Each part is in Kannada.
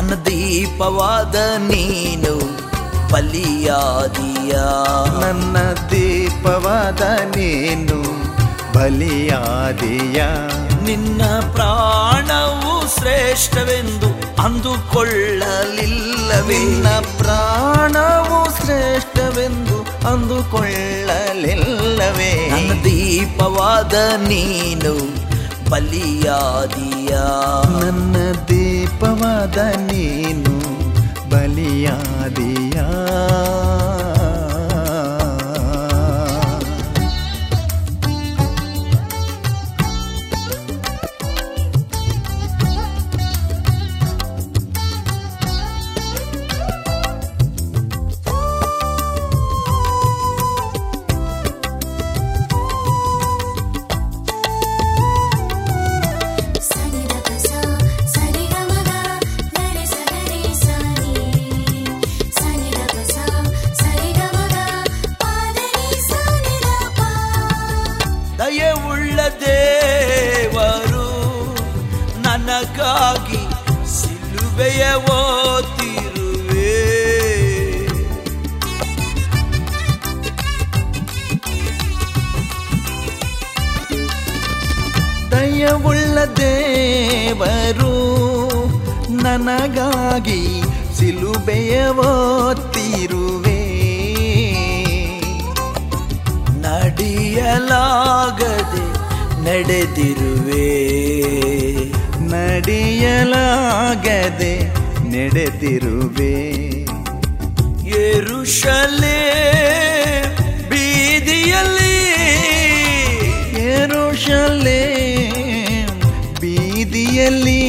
ನನ್ನ ದೀಪವಾದ ನೀನು ಬಲಿಯಾದಿಯ ನನ್ನ ದೀಪವಾದ ನೀನು ಬಲಿಯಾದಿಯ ನಿನ್ನ ಪ್ರಾಣವು ಶ್ರೇಷ್ಠವೆಂದು ಅಂದುಕೊಳ್ಳಲಿಲ್ಲವೇ ನಿನ್ನ ಪ್ರಾಣವು ಶ್ರೇಷ್ಠವೆಂದು ಅಂದುಕೊಳ್ಳಲಿಲ್ಲವೇ ನನ್ನ ದೀಪವಾದ ನೀನು ಬಲಿಯಾದಿಯ ನನ್ನ ದೀಪವಾದ ನೀನು ಬಲಿಯಾದಿಯ ಸನಿ ದ ಪ ಸ ಸನಿ ಗ ಮ ಗ ಗರಿ ಸ ಗರಿ ಸ ನಿ ಸನಿ ದ ಪ ಸ ಸನಿ ಗ ಮ ಗ ಪ ದ ನಿ ಸ ನಿ ದ ಪ ದಯವುಳ್ಳ ದೇವರು ನನಗಾಗಿ ಸಿಲುಬೆಯ ಓತಿರುವೆ ದಯವುಳ್ಳ ದೇವರು ನನಗಾಗಿ ಸಿಲುಬೆಯವತ್ತಿರುವೆ ನಡೆಯಲಾಗದೆ ನಡೆದಿರುವೆ ನಡೆಯಲಾಗದೆ ನಡೆದಿರುವೆ ಯೆರೂಷಲೇ ಬೀದಿಯಲ್ಲಿ ಯೆರೂಷಲೇ ಬೀದಿಯಲ್ಲಿ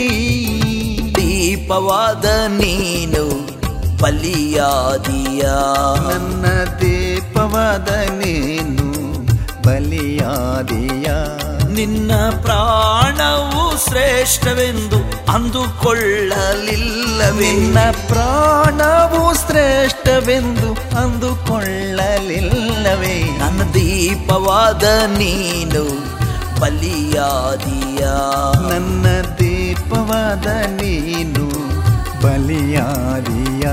ದೀಪವಾದ ನೀನು ಬಲಿಯಾದಿಯ ನನ್ನ ದೀಪವಾದ ನೀನು ಬಲಿಯಾದಿಯ ನಿನ್ನ ಪ್ರಾಣವು ಶ್ರೇಷ್ಠವೆಂದು ಅಂದುಕೊಳ್ಳಲಿಲ್ಲವೇ ನಿನ್ನ ಪ್ರಾಣವು ಶ್ರೇಷ್ಠವೆಂದು ಅಂದುಕೊಳ್ಳಲಿಲ್ಲವೇ ನನ್ನ ದೀಪವಾದ ನೀನು ಬಲಿಯಾದಿಯ ನನ್ನ ದೀಪವಾದ ನೀನು ಬಲಿಯಾದಿಯ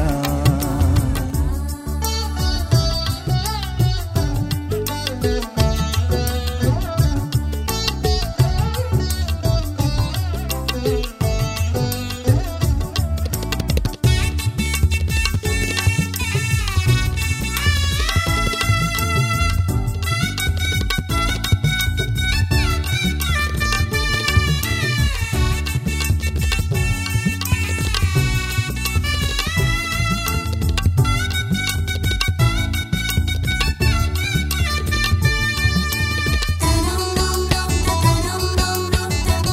ತನಂ ನಂ ನಂ ತ ತನಂ ನಂ ನಂ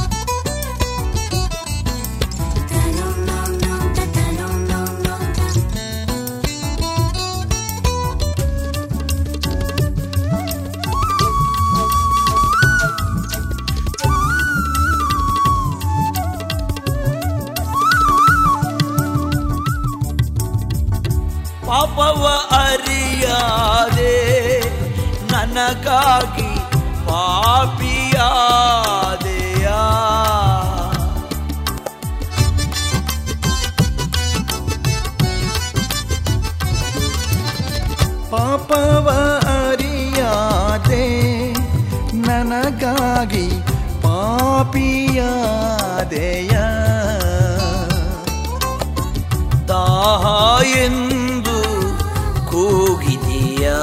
ತ ತನಂ ನಂ ನಂ ತ ತನಂ ನಂ ನಂ ತ ಪಾಪವ ಅರಿಯಾದೆ ನನಗಾಗಿ ಪಾಪಿಯಾದೆಯ ಪಾಪವ ಅರಿಯಾದೆ ನನಗಾಗಿ ಪಾಪಿಯಾದೆಯ ದಾಹ ಎಂದು ಕೂಗಿದೆಯ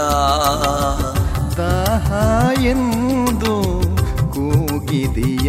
ದಾಹ ಎಂದು ಕೂಗಿದೆಯ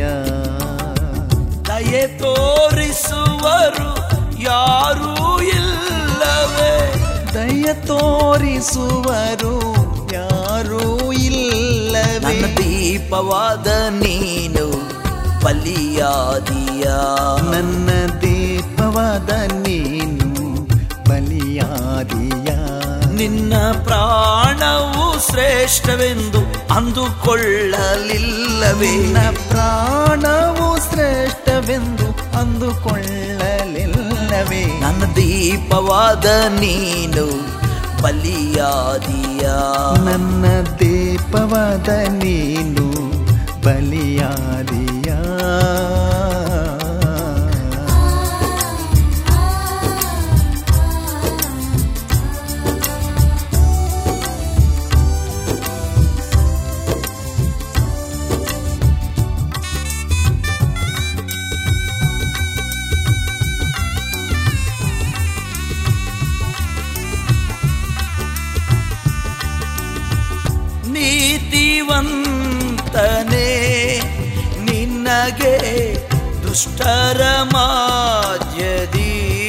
ದಯೆ ತೋರಿಸುವರು ಯಾರೂ ಇಲ್ಲವೇ ದಯ ತೋರಿಸುವರು ಯಾರೂ ಇಲ್ಲವೇ ನನ್ನ ದೀಪವಾದ ನೀನು ಬಲಿಯಾದಿಯ ನನ್ನ ದೀಪವಾದ ನೀನು ಬಲಿಯಾದಿಯ ನಿನ್ನ ಪ್ರಾಣವು ಶ್ರೇಷ್ಠವೆಂದು ಅಂದುಕೊಳ್ಳಲಿಲ್ಲವೇ ನಿನ್ನ ಪ್ರಾಣವು ಶ್ರೇಷ್ಠವೆಂದು ಅಂದುಕೊಳ್ಳಲಿಲ್ಲವೇ ನನ್ನ ದೀಪವಾದ ನೀನು ಬಲಿಯಾದಿಯ ನನ್ನ ದೀಪವಾದ ನೀನು ಬಲಿಯಾದಿಯ ನೀತಿವಂತನೇ ನಿನ್ನಗೆ ದುಷ್ಟರ ಮಾಧ್ಯದಿ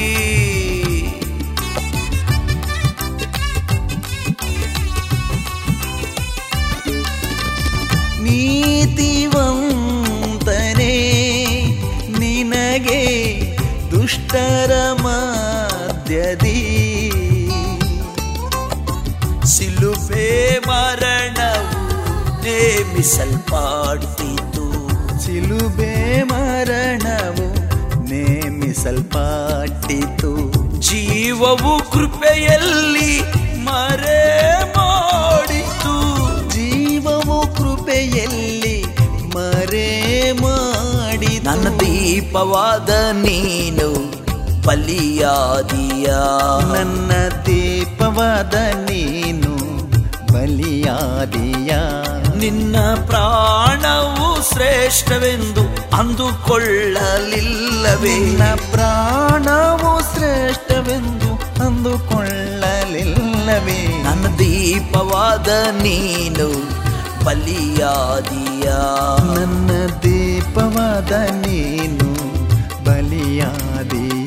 ನೀತಿವಂತನೇ ನಿನಗೆ ದುಷ್ಟರ ಮಧ್ಯದಿ ಸಿಲುಬೆ ಮರಣವು ನೇಮಿಸಲ್ಪಟ್ಟಿತು ಸಿಲುಬೆ ಮರಣವು ನೇಮಿಸಲ್ಪಟ್ಟಿತು ಜೀವವು ಕೃಪೆಯಲ್ಲಿ ಮರೆ ಮಾಡಿತು ಜೀವವು ಕೃಪೆಯಲ್ಲಿ ಮರೆ ಮಾಡಿ ನನ್ನ ದೀಪವಾದ ನೀನು ಬಲಿಯಾದಿಯ ನನ್ನ ದೀಪವಾದ ನೀನು ಬಲಿಯಾದಿಯ ನಿನ್ನ ಪ್ರಾಣವು ಶ್ರೇಷ್ಠವೆಂದು ಅಂದುಕೊಳ್ಳಲಿಲ್ಲವೇ ನಿನ್ನ ಪ್ರಾಣವು ಶ್ರೇಷ್ಠವೆಂದು ಅಂದುಕೊಳ್ಳಲಿಲ್ಲವೇ ನನ್ನ ದೀಪವಾದ ನೀನು ಬಲಿಯಾದಿಯ ನನ್ನ ದೀಪವಾದ ನೀನು ಬಲಿಯಾದಿಯ